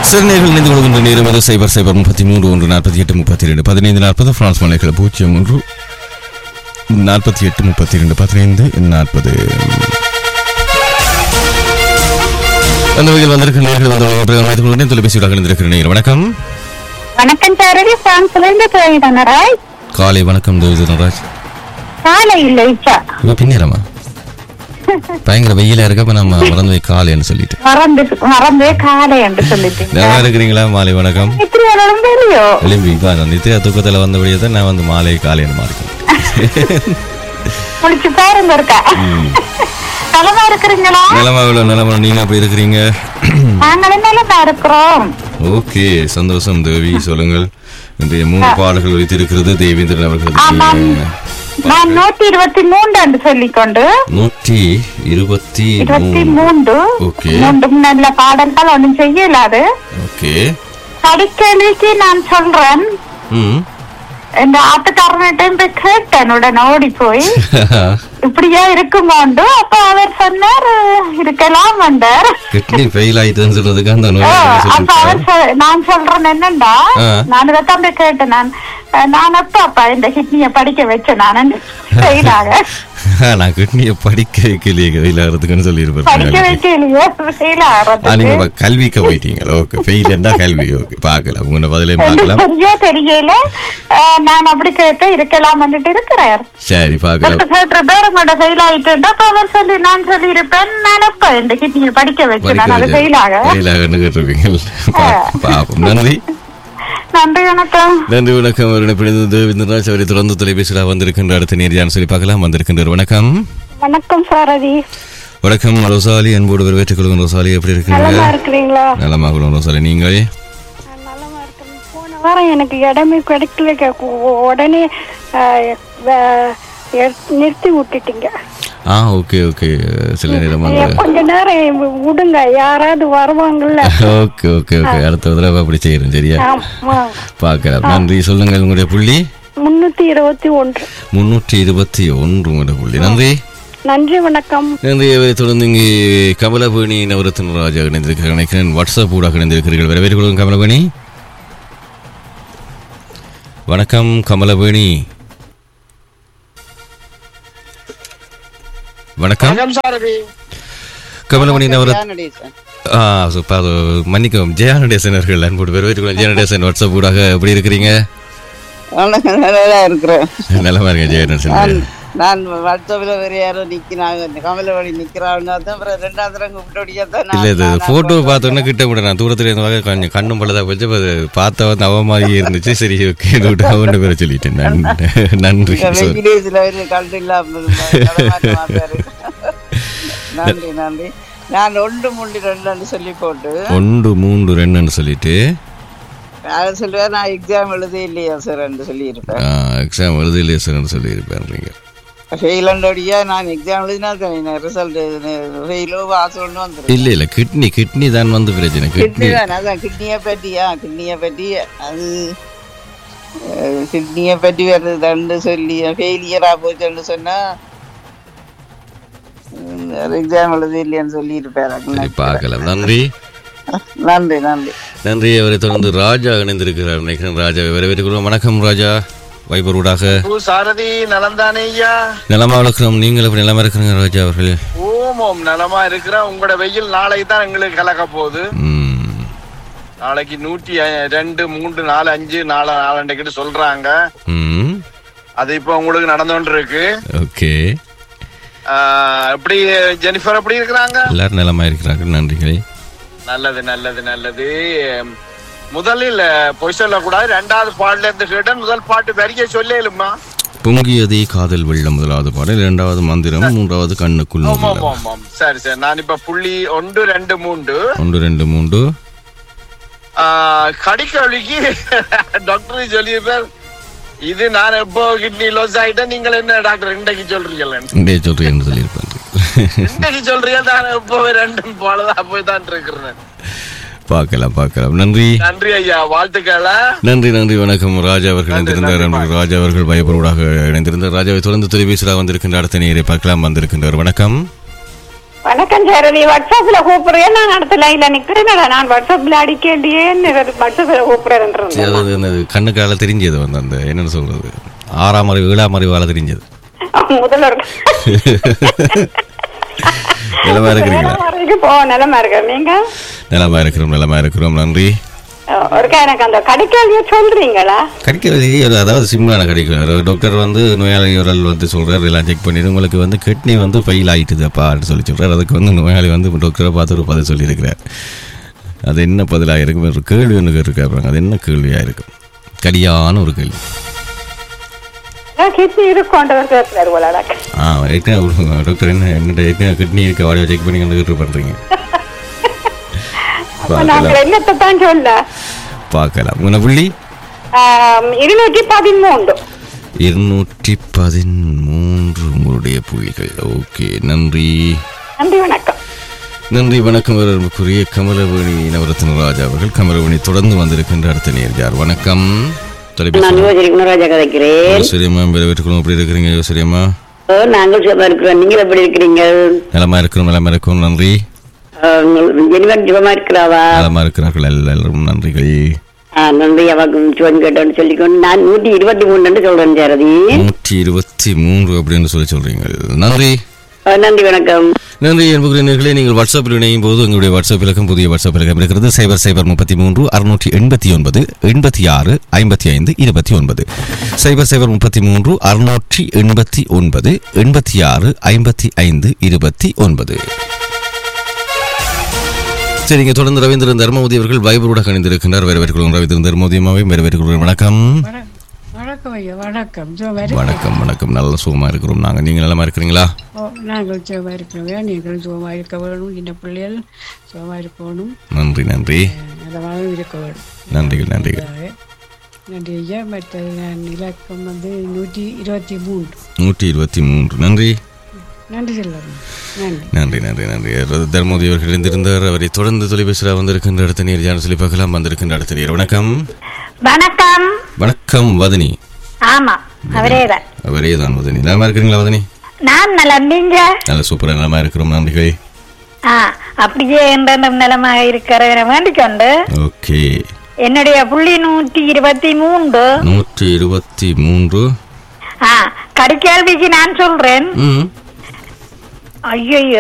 சிறுநீர்கள் இணைந்து கொள்கின்ற நேரம் அது சைபர் சைபர் முப்பத்தி மூன்று ஒன்று நாற்பத்தி எட்டு முப்பத்தி ரெண்டு பதினைந்து நாற்பது பிரான்ஸ் மலைகள் பூஜ்ஜியம் ஒன்று நாற்பத்தி எட்டு முப்பத்தி ரெண்டு பதினைந்து நாற்பது அந்த வகையில் வந்திருக்கிற நேர்கள் வந்து தொலைபேசியாக இணைந்திருக்கிற நேரம் வணக்கம் வணக்கம் சாரதி பிரான்ஸ்ல இருந்து போயிடனராய் காலை வணக்கம் தேவி நடராஜ் காலை இல்லை இப்ப இப்ப பின்னேரமா பயங்கர வெயிலா இருக்கப்ப நம்ம மறந்து போய் காலைன்னு சொல்லிட்டு மறந்து மறந்தே காலை என்று சொல்லிட்டீங்க நல்லா இருக்கிறீங்களா மாலை வணக்கம் இப்படி வளரும் இல்லையோ எலும்பி நான் நித்தியா தூக்கத்தில் வந்தபடியே தான் நான் வந்து மாலை காலைன்னு மாறிக்கேன் முடிச்சு பாருங்க இருக்கா நலமா இருக்கிறீங்களா நிலமா இவ்வளோ நிலமா நீங்க அப்படி இருக்கிறீங்க நாங்களும் நலமா இருக்கிறோம் ஓகே சந்தோஷம் தேவி சொல்லுங்கள் இன்றைய மூணு பாடல்கள் வைத்திருக்கிறது தேவேந்திரன் ஆமாம் அவர்களுக்கு நான் நூத்தி இருபத்தி மூன்று என்று சொல்லிக்கொண்டு நூற்றி இருபத்தி இருபத்தி மூணு மூன்று ஓகே மூன்று நல்ல பாடல்கள் ஒன்றும் செய்யலாது ஓகே படிக்கலுக்கு நான் சொல்றேன் ம் இந்த ஆட்டுக்காரனிட்டையும் போய் கேட்டேன் உடனே ஓடி போய் இப்படியா இருக்குமோண்டு அப்ப அவர் சொன்னார் இருக்கலாம் வந்தார் கிட்னி ஃபெயில் ஆயிட்டுன்னு சொல்றதுக்கு அந்த நோய் அப்ப அவர் சொ- நான் சொல்றேன் என்னண்டா ஆ. நான் இதைத்தான் போய் கேட்டேன் நான் அஹ், நான் அப்ப அப்பா இந்த கிட்னிய படிக்க வச்சேன் நான் செயலாக நான் கிட்னியை படிக்க வைக்கலையே ஃபெயில் ஆகிறதுக்குன்னு சொல்லியிருப்பேன் படிக்க வைக்கலையே ஃபெயில் ஆ, ஆகிறதுக்கு நீங்க இப்ப கல்விக்கு போயிட்டீங்க ஓகே ஃபெயில் இருந்தா கல்வி ஓகே பார்க்கலாம் உங்க பதிலையும் எனக்கு பார்க்கலாம் சரியா தெரியல அஹ், நான் அப்படி கேட்டு இருக்கலாம் வந்துட்டு இருக்கிறார் சரி பார்க்கலாம் கேட்ட பேர் உங்களோட ஃபெயில் ஆயிட்டு அப்ப அவர் சொல்லி நான் சொல்லி இருப்பேன் நான் அப்ப இந்த கிட்னிய படிக்க வச்சேன் நான் அது ஃபெயில் ஆக ஃபெயிலாகன்னு கேட்டிருப்பீங்க பா- பாப்போம் நன்றி நன்றி வணக்கம் நன்றி வணக்கம் அவருடைய பிடிந்தது விந்தராஜ் அவரை தொடர்ந்து தொலைபேசியில் வந்திருக்கின்ற அடுத்த நேரியான்னு சொல்லி பார்க்கலாம் வந்திருக்கின்றார் வணக்கம் வணக்கம் சாரதி வணக்கம் ரோசாலி அன்போடு வரவேற்றுக் கொள்ளுங்க ரோசாலி எப்படி இருக்கீங்க நலமா இருக்கிறீங்களா நலமாக ரோசாலி நீங்கள் நலமா இருக்கேன் போன வாரம் எனக்கு இடமே கிடைக்கல கே- உ- உடனே அஹ், வ- எ- நிறுத்தி விட்டுட்டீங்க ஆ ஓகே ஓகே சில நேரம் வந்து கொஞ்ச நேரம் விடுங்க யாராவது வருவாங்கல்ல ஓகே ஓகே ஓகே அடுத்த தடவை அப்படி செய்யறோம் சரியா ஆமா பார்க்கலாம் நன்றி சொல்லுங்கள் உங்களுடைய புள்ளி முன்னூத்தி இருபத்தி ஒன்று முன்னூற்றி இருபத்தி ஒன்று உங்களுடைய புள்ளி நன்றி நன்றி வணக்கம் நன்றி அவரை தொடர்ந்து இங்கே கமலபேணி நவரத்ன ராஜா இணைந்திருக்கிறார் நினைக்கிறேன் வாட்ஸ்அப் ஊடாக இணைந்திருக்கிறீர்கள் வரவேற்று கொள்ளுங்க கமலபேணி வணக்கம் கமலபேணி வணக்கம் வணக்கம் சாரதி கமலமணி நவரத் நடேசன் ஆ சூப்பர் அது மன்னிக்கவும் ஜெயா நடேசன் அவர்கள் அன்போடு வரவேற்று ஜெயா நடேசன் வாட்ஸ்அப் ஊடாக எப்படி இருக்கிறீங்க வணக்கம் நல்லா இருக்கிறேன் நலமா இருக்கேன் ஜெயா நடேசன் நான் நான் வாட்ஸ்அப்ல வேற யாரோ நிக்கிறாங்க கமலவழி நிக்கிறாங்க அதான் அப்புறம் ரெண்டாவது தரம் கூப்பிட்டு தான் இல்ல இது போட்டோ பார்த்தோன்னே கிட்ட விட நான் தூரத்துல இருந்த கொஞ்சம் கண்ணும் பழுதா போச்சு அப்ப அது பார்த்தா வந்து அவ மாதிரி இருந்துச்சு சரி ஓகே விட்டு அவன் பேரை சொல்லிட்டேன் நன்- நன்றி sorry. வில்லேஜ்ல ஒரு கல்வி இல்லாம நடமாட்டம் நன்றி நன்றி நான் ஒன்று மூன்று ரெண்டுன்னு சொல்லி போட்டு ஒன்று மூன்று ரெண்டுன்னு சொல்லிட்டு அதை சொல்லுவேன் நான் எக்ஸாம் எழுதே இல்லையா சார் சொல்லி இருப்பேன் எக்ஸாம் எழுதலையே சார்னு சொல்லியிருப்பேன்றீங்க ஃபெயிலண்டோடியா நான் எக்ஸாம் எழுதினா ரிசல்ட் ஃபெயிலோ பாஸ் ஒன்று வந்துடும் இல்ல இல்ல கிட்னி கிட்னி தான் வந்து பிரச்சனை கிட்னி கிட்னி தான் அதான் கிட்னியை பற்றியா கிட்னியை பற்றி அது கிட்னியை பற்றி வருதுன்னு சொல்லி ஃபெயிலியராக போச்சுன்னு சொன்னா எக்ஸாம் எழுத இல்லையான்னு சொல்லி சரி இருப்பாரு பார்க்கலாம் நன்றி நன்றி நன்றி நன்றி அவரை தொடர்ந்து ராஜா இணைந்திருக்கிறார் நினைக்கிறேன் ராஜா வரவேற்றுக் கொள்வோம் வணக்கம் ராஜா வைபர் ஊடாக ஓ சாரதி நலம்தானே ஐயா நலமா வளர்க்கிறோம் நீங்கள் எப்படி நலமா இருக்கிறீங்க ராஜா அவர்கள் ஓம் ஓம் நலமா இருக்கிறேன் உங்களோட வெயில் நாளைக்கு தான் எங்களுக்கு கலக்க போகுது ம் நாளைக்கு நூற்றி அ- ரெண்டு மூன்று நாலு அஞ்சு நாலு நாலண்டைக்கிட்டு சொல்றாங்க ம் அது இப்போ உங்களுக்கு நடந்துட்டு இருக்கு ஓகே ஆஹ், எப்படி ஜெனிஃபர் எப்படி இருக்கிறாங்க எல்லாரும் நலமா இருக்கிறார்கள் நன்றிகளே நல்லது நல்லது நல்லது முதலில் பொய் சொல்லக்கூடாது ரெண்டாவது பாட்டுல இருந்து கேட்டேன் முதல் பாட்டு வரிய சொல்லேலுமா பொங்கியதே காதல் வெள்ளம் முதலாவது பாடல் இரண்டாவது மந்திரம் மூன்றாவது கண்ணுக்குள் ஆமாம் நுழைவு. ஆமாம் சரி சரி நான் இப்ப புள்ளி ஒன்று ரெண்டு மூன்று ஒன்று ரெண்டு மூன்று ஆஹ், கடிக்கொழிக்கு டாக்டர் சொல்லியிருப்பார் இது நான் எப்போ கிட்னி லாஸ் ஆயிட்டேன் நீங்கள் என்ன டாக்டர் இன்றைக்கு சொல்றீங்களா இன்றைய சொல்றேன் என்று சொல்லியிருப்பாரு இன்றைக்கு சொல்றீங்க நான் எப்போ ரெண்டும் போலதான் போய் தான் இருக்கிறேன் பார்க்கலாம் பார்க்கலாம் நன்றி நன்றி ஐயா வாழ்த்துக்கள நன்றி நன்றி வணக்கம் ராஜா அவர்கள் இணைந்திருந்தார் நண்பர்கள் ராஜா அவர்கள் பயப்பரோடாக இணைந்திருந்தார் ராஜாவை தொடர்ந்து தொலைபேசியாக வந்திருக்கின்ற அடுத்த நேரை பார்க்கலாம் வந்திருக்கின்றார் வணக்கம் வணக்கம் சாரதி வாட்ஸ்அப்ல கூப்பிடுறேன் நான் அடுத்த லைன்ல நிக்கிறேன் நான் வாட்ஸ்அப்ல அடிக்கலையேன்னு வாட்ஸ்அப்ல கூப்பிடுறேன் சரி, அது அந்த கண்ணுக்கால தெரிஞ்சது வந்து அந்த என்னன்னு சொல்றது ஆறாம் அறிவு ஏழாம் அறிவால தெரிஞ்சது முதல்ல நிலமா இருக்கிறீங்களா வரைக்கும் போ நிலமா இருக்க நீங்க நிலமா இருக்கிறோம் நிலமா இருக்கிறோம் நன்றி ஒருக்கா எனக்கு அந்த கடிக்கல்விய சொல்றீங்களா கடிக்கிறது ஒரு அதாவது சிம்லான கடிக்கிறார் டாக்டர் வந்து நோயாளி உரல் வந்து சொல்றாரு எல்லாம் செக் பண்ணிட்டு உங்களுக்கு வந்து கிட்னி வந்து ஃபெயில் ஆயிட்டுதுப்பான்னு சொல்லி சொல்றாரு அதுக்கு வந்து நோயாளி வந்து டாக்டரை பார்த்து ஒரு பதில் சொல்லியிருக்கிறார் அது என்ன பதிலாக இருக்கும் ஒரு கேள்வி ஒன்று இருக்காங்க அது என்ன கேள்வியாக இருக்கும் கடியான ஒரு கேள்வி கிட்னி இருக்கோண்டவர் பேசுறாரு போல டாக்டர். ஆ ஏற்கனவே ஒரு- டாக்டர் என்ன என்ன ஏற்கனவே கிட்னி இருக்க வாடியை செக் பண்ணி கண்டு பண்ணுறீங்க அப்ப நாங்க என்னத்தை தான் சொல்ல பார்க்கலாம் உன புள்ளி ஆம், இருநூற்றி பதிமூன்று இருநூற்றி பதிமூன்று உங்களுடைய புள்ளிகள் ஓகே நன்றி நன்றி வணக்கம் நன்றி வணக்கம் வரக்கூடிய கமலவேணி நவரத்ன ராஜா அவர்கள் கமலவேணி தொடர்ந்து வந்திருக்கின்ற அடுத்த நேர் யார் வணக்கம் தொலைபேசி நான் யோசரி குணராஜா கதைக்கிறேன் சரிம்மா வரவேற்றுக்கணும் எப்படி இருக்கிறீங்க சரிம்மா ஓ, நாங்கள் சுகமா இருக்கிறோம் நீங்கள் எப்படி இருக்கிறீங்க நலமா இருக்கிறோம் நலமா இருக்கிறோம் நன்றி ஆ, உங்கள் ஜெனிவன் சுகமா இருக்கிறாவா நலமா இருக்கிறார்கள் எல்லாரும் நன்றிகள் ஆ, நன்றி அவக்கும் சுவன் கேட்டோன்னு சொல்லிக்கொண்டு நான் நூற்றி இருபத்தி மூணுன்னு சொல்றேன் சாரதி நூற்றி இருபத்தி மூன்று அப்படின்னு சொல்லி சொல்றீங்க நன்றி ஆ, நன்றி வணக்கம் நன்றி என்பவர்களே நீங்கள் வாட்ஸ்அப்பில் இணையும் போது உங்களுடைய வாட்ஸ்அப் இலக்கம் புதிய வாட்ஸ்அப் இலக்கம் இருக்கிறது சைபர் சைபர் முப்பத்தி மூன்று அறுநூற்றி எண்பத்தி ஒன்பது எண்பத்தி ஆறு ஐம்பத்தி ஐந்து இருபத்தி ஒன்பது சைபர் சைபர் முப்பத்தி மூன்று அறுநூற்றி எண்பத்தி ஒன்பது எண்பத்தி ஆறு ஐம்பத்தி ஐந்து இருபத்தி ஒன்பது சரிங்க தொடர்ந்து ரவீந்திரன் தர்மமூர்த்தி அவர்கள் வைபரோட கணிந்திருக்கின்றார் வரவேற்கிறோம் ரவீந்திரன் தர்மோதியமாவையும் வரவேற்கிறோம் வணக்கம் வணக்கம் ஐயா வணக்கம் சும்மா வணக்கம் வணக்கம் நல்ல சுகமா இருக்கிறோம் நாங்க நீங்க நலமா இருக்கிறீங்களா ஓ நாங்கள் சும்மா இருக்கிறோம் நீங்கள் சும்மா இருக்க வேணும் இந்த பிள்ளைகள் சும்மா இருக்கணும் நன்றி நன்றி நலமாகவும் இருக்க வேணும் நன்றிகள் நன்றிகள் அதாவது, நன்றி ஐயா மற்ற நான் இலக்கம் வந்து நூற்றி இருபத்தி மூன்று நூற்றி இருபத்தி மூன்று நன்றி நன்றி செல்வம் நன்றி நன்றி நன்றி நன்றி அதாவது தர்மோதி அவர்கள் இருந்திருந்தார் அவரை தொடர்ந்து தொலைபேசியில் வந்திருக்கின்ற அடுத்த நீர் ஜான சொல்லி பார்க்கலாம் வந்திருக்கின்ற அடுத்த நீர் வணக்கம் வணக்கம் வணக்கம் வதனி ஆமா அவரேதான் அவரே தான் வதனி நலமா இருக்கிறீங்களா வதனி நான் நலம் நீங்க நல்ல சூப்பராக நலமா இருக்கிறோம் நன்றிகள் ஆ அப்படியே என்ற நிலமாக இருக்கிறவரை வேண்டிக் கொண்டு ஓகே என்னுடைய புள்ளி நூற்றி இருபத்தி மூன்று நூற்றி இருபத்தி மூன்று ஆ கடிக்கேள்விக்கு நான் சொல்றேன் ம் ஐயோ